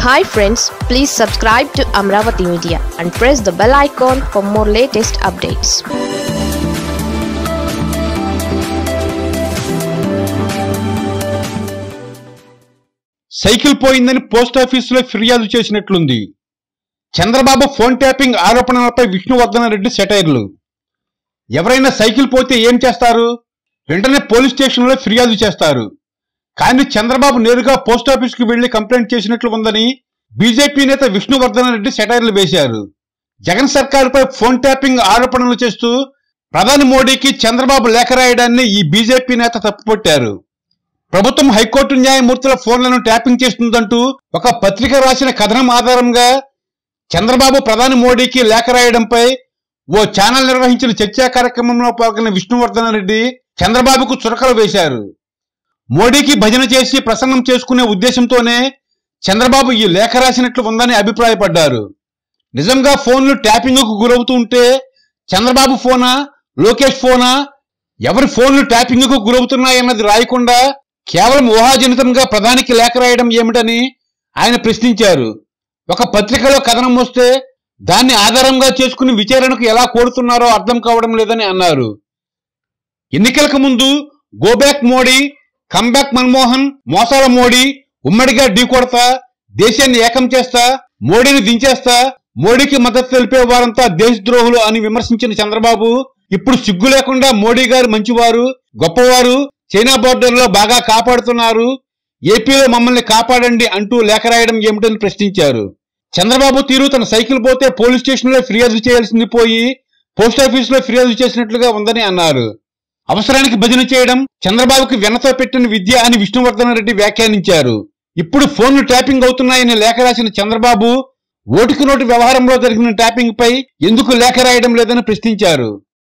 hi friends please subscribe to Amaravati media and press the bell icon for more latest updates cycle పోయిందని post ఆఫీసులో ఫిర్యాదు చేసినట్లుంది Chandrababu phone tapping ఆరోపణలపై విష్ణువర్ధన్ రెడ్డి సెటైర్లు ఎవరైనా cycle పోతే ఏం చేస్తారు వెంటనే పోలీస్ స్టేషన్లో ఫిర్యాదు చేస్తారు కానీ చంద్రబాబు నేరుగా పోస్ట్ ఆఫీస్కి వెళ్లి కంప్లైంట్ చేసినట్లు ఉందని బీజేపీ నేత విష్ణువర్ధన్ రెడ్డి సెటైర్లు వేశారు జగన్ సర్కారుపై ఫోన్ ట్యాపింగ్ ఆరోపణలు చేస్తూ ప్రధాని మోడీకి చంద్రబాబు లేఖ రాయడాన్ని ఈ బీజేపీ నేత తప్పుపట్టారు ప్రభుత్వం హైకోర్టు న్యాయమూర్తుల ఫోన్లను ట్యాపింగ్ చేస్తుందంటూ ఒక పత్రిక రాసిన కథనం ఆధారంగా చంద్రబాబు ప్రధాని మోడీకి లేఖ రాయడంపై ఓ ఛానల్ నిర్వహించిన చర్చా కార్యక్రమంలో పాల్గొన్న విష్ణువర్ధన్ రెడ్డి చంద్రబాబుకు చురకలు వేశారు మోడీకి భజన చేసి ప్రసన్నం చేసుకునే ఉద్దేశంతోనే చంద్రబాబు ఈ లేఖ రాసినట్లు ఉందని అభిప్రాయపడ్డారు నిజంగా ఫోన్లు ట్యాపింగ్కు గురవుతూ ఉంటే చంద్రబాబు ఫోనా లోకేష్ ఫోనా ఎవరి ఫోన్లు ట్యాపింగ్కు గురవుతున్నాయన్నది రాయకుండా కేవలం ఊహాజనితంగా ప్రధానికి లేఖ రాయడం ఏమిటని ఆయన ప్రశ్నించారు ఒక పత్రికలో కథనం వస్తే దాన్ని ఆధారంగా చేసుకుని విచారణకు ఎలా కోరుతున్నారో అర్థం కావడం లేదని అన్నారు ఎన్నికలకు ముందు గోబ్యాక్ మోడీ కమ్బ్యాక్ మన్మోహన్ మోసాల మోడీ ఉమ్మడిగా ఢీకొడతా దేశాన్ని ఏకం చేస్తా మోడీని దించేస్తా మోడీకి మద్దతు తెలిపే వారంతా దేశద్రోహులు అని విమర్శించిన చంద్రబాబు ఇప్పుడు సిగ్గు లేకుండా మోడీ గారు మంచివారు గొప్పవారు చైనా బోర్డర్లో బాగా కాపాడుతున్నారు ఏపీలో మమ్మల్ని కాపాడండి అంటూ లేఖ రాయడం ఏమిటని ప్రశ్నించారు చంద్రబాబు తీరు తన సైకిల్ పోతే పోలీస్ స్టేషన్లో ఫిర్యాదు చేయాల్సింది పోయి పోస్ట్ ఆఫీసులో ఫిర్యాదు చేసినట్లుగా ఉందని అన్నారు అవసరానికి భజన చేయడం చంద్రబాబుకి వెనతో పెట్టిన విద్య అని విష్ణువర్ధన్ రెడ్డి వ్యాఖ్యానించారు ఇప్పుడు ఫోన్లు ట్యాపింగ్ అవుతున్నాయని లేఖ రాసిన చంద్రబాబు ఓటుకు నోటు వ్యవహారంలో జరిగిన ట్యాపింగ్ పై ఎందుకు లేఖ రాయడం లేదని ప్రశ్నించారు